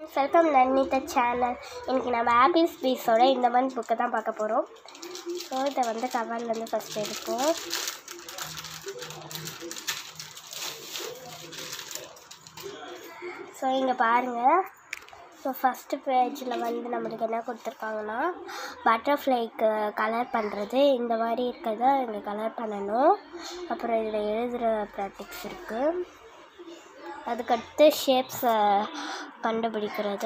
welcome நன்னித்த channel இன்றைக்கி நம்ம apple ஸ்பீஸோட இந்த மந்த் புக்கை தான் பார்க்க போகிறோம் ஸோ இதை வந்து கவர்லேருந்து ஃபஸ்ட் எடுப்போம் ஸோ இங்கே பாருங்கள் ஸோ ஃபஸ்ட்டு பேஜில் வந்து நம்மளுக்கு என்ன கொடுத்துருக்காங்கன்னா பட்டர்ஃப்ளைக்கு கலர் பண்ணுறது இந்த மாதிரி இருக்கிறத இங்கே கலர் பண்ணணும் அப்புறம் இதில் எழுதுகிற ப்ராக்டிக்ஸ் இருக்குது அதுக்கடுத்து ஷேப்ஸை கண்டுபிடிக்கிறது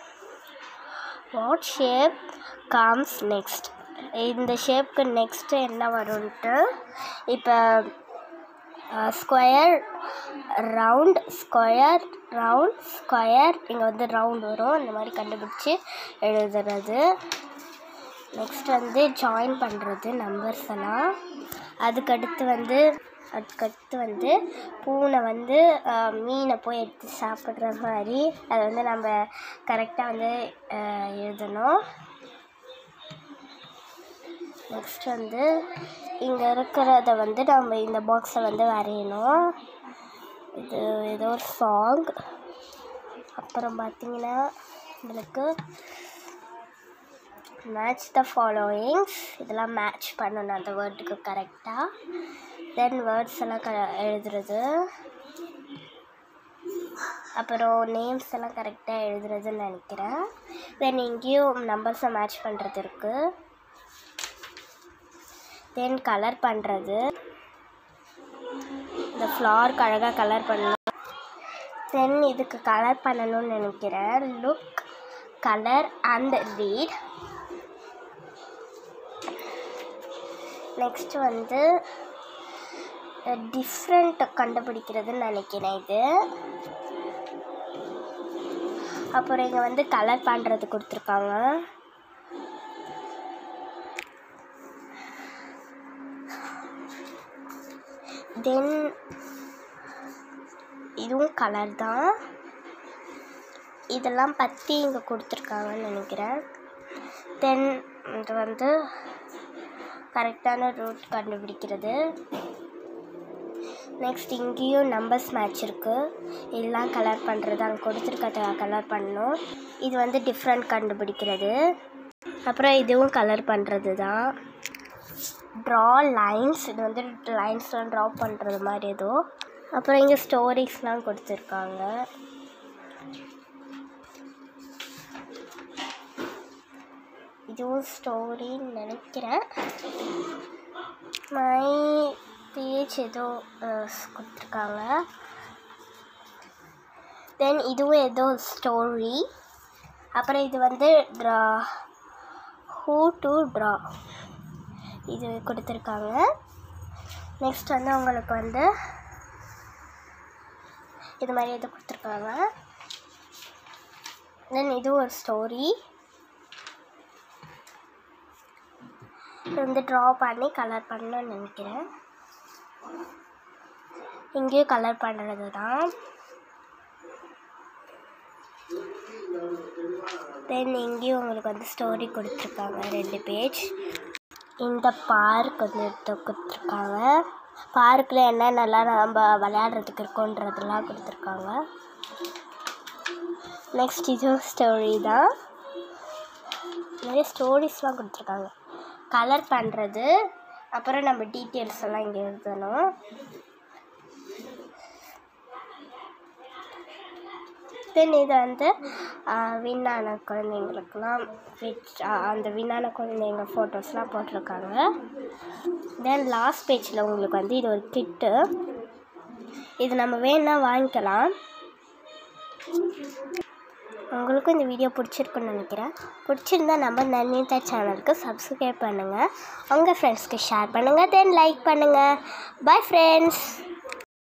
வாட் ஷேப் காம்ஸ் நெக்ஸ்ட் இந்த ஷேப்க்கு நெக்ஸ்ட்டு என்ன வரும்ன்ட்டு இப்போ square round square round square இங்கே வந்து ரவுண்ட் வரும் இந்த மாதிரி கண்டுபிடிச்சி எழுதுறது நெக்ஸ்ட் வந்து ஜாயின் பண்ணுறது நம்பர்ஸ் எல்லாம் அதுக்கடுத்து வந்து அதுக்கடுத்து வந்து பூனை வந்து ஆஹ், மீனை போய் எடுத்து சாப்பிட்ற மாதிரி அதை வந்து நம்ம கரெக்டாக வந்து ஆஹ், எழுதணும் நெக்ஸ்ட் வந்து இங்கே இருக்கிறத வந்து நம்ம இந்த பாக்ஸை வந்து வரையணும் இது ஏதோ ஒரு சாங் அப்புறம் பார்த்தீங்கன்னா உங்களுக்கு மேட்ச் த ஃபாலோயிங்ஸ் இதெல்லாம் மேட்ச் பண்ணணும் அந்த வேர்டுக்கு கரெக்டாக தென் வேர்ட்ஸ் எல்லாம் க எழுதுறது அப்புறம் நேம்ஸ் எல்லாம் கரெக்டாக எழுதுறதுன்னு நினைக்கிறேன் தென் இங்கேயும் நம்பர்ஸை மேட்ச் பண்ணுறது இருக்குது தென் கலர் பண்ணுறது இந்த ஃப்ளார்க்கு அழகாக கலர் பண்ணணும் தென் இதுக்கு கலர் பண்ணணும்னு நினைக்கிறேன் look colour and read next வந்து டிஃப்ரெண்ட் கண்டுபிடிக்கிறதுன்னு நினைக்கிறேன் இது அப்புறம் இங்கே வந்து கலர் பண்ணுறது கொடுத்துருக்காங்க தென் இதுவும் கலர் தான் இதெல்லாம் பற்றி இங்கே கொடுத்துருக்காங்கன்னு நினைக்கிறேன் தென் இது வந்து கரெக்டான ரூட் கண்டுபிடிக்கிறது நெக்ஸ்ட் இங்கேயும் நம்பர்ஸ் மேட்ச் இருக்குது இதெல்லாம் கலர் பண்ணுறது அங்கே கொடுத்துருக்கத கலர் பண்ணணும் இது வந்து டிஃப்ரெண்ட் கண்டுபிடிக்கிறது அப்புறம் இதுவும் கலர் பண்ணுறது தான் ட்ரா லைன்ஸ் இது வந்து லைன்ஸ்லாம் ட்ரா பண்ணுறது மாதிரி ஏதோ அப்புறம் இங்கே ஸ்டோரிஸ்லாம் கொடுத்துருக்காங்க இதுவும் ஸ்டோரின்னு நினைக்கிறேன் மை பேஜ் ஏதோ அஹ், கொடுத்துருக்காங்க தென் இதுவும் ஏதோ ஸ்டோரி அப்புறம் இது வந்து ட்ரா ஹூ டு ட்ரா இது கொடுத்துருக்காங்க நெக்ஸ்ட் வந்து உங்களுக்கு வந்து இது மாதிரி எது கொடுத்துருக்காங்க தென் இது ஒரு ஸ்டோரி இது வந்து ட்ரா பண்ணி கலர் பண்ணணும்னு நினைக்கிறேன் இங்கேயும் கலர் பண்ணுறது தான் தென் இங்கேயும் உங்களுக்கு வந்து ஸ்டோரி கொடுத்துருக்காங்க ரெண்டு பேஜ் இந்த பார்க் வந்து எடுத்து கொடுத்துருக்காங்க பார்க்கில் என்னென்னலாம் நம்ம விளையாடுறதுக்கு இருக்கோன்றதெல்லாம் கொடுத்துருக்காங்க நெக்ஸ்ட் இதுவும் ஸ்டோரி தான் நிறைய ஸ்டோரிஸ்லாம் கொடுத்துருக்காங்க கலர் பண்ணுறது அப்புறம் நம்ம டீட்டெயில்ஸ் எல்லாம் இங்கே எழுதணும் தென் இது வந்து விண்ணான குழந்தைங்களுக்கெல்லாம் விச் அந்த விண்ணான குழந்தைங்க ஃபோட்டோஸ்லாம் போட்டிருக்காங்க தென் லாஸ்ட் பேஜில் உங்களுக்கு வந்து இது ஒரு கிட்டு இது நம்ம வேணா வாங்கிக்கலாம் உங்களுக்கும் இந்த வீடியோ பிடிச்சிருக்குன்னு நினைக்கிறேன் பிடிச்சிருந்தா நம்ம நன்னிதா சேனலுக்கு சப்ஸ்கிரைப் பண்ணுங்கள் உங்கள் ஃப்ரெண்ட்ஸ்க்கு ஷேர் பண்ணுங்கள் தென் லைக் பண்ணுங்கள் பை ஃப்ரெண்ட்ஸ்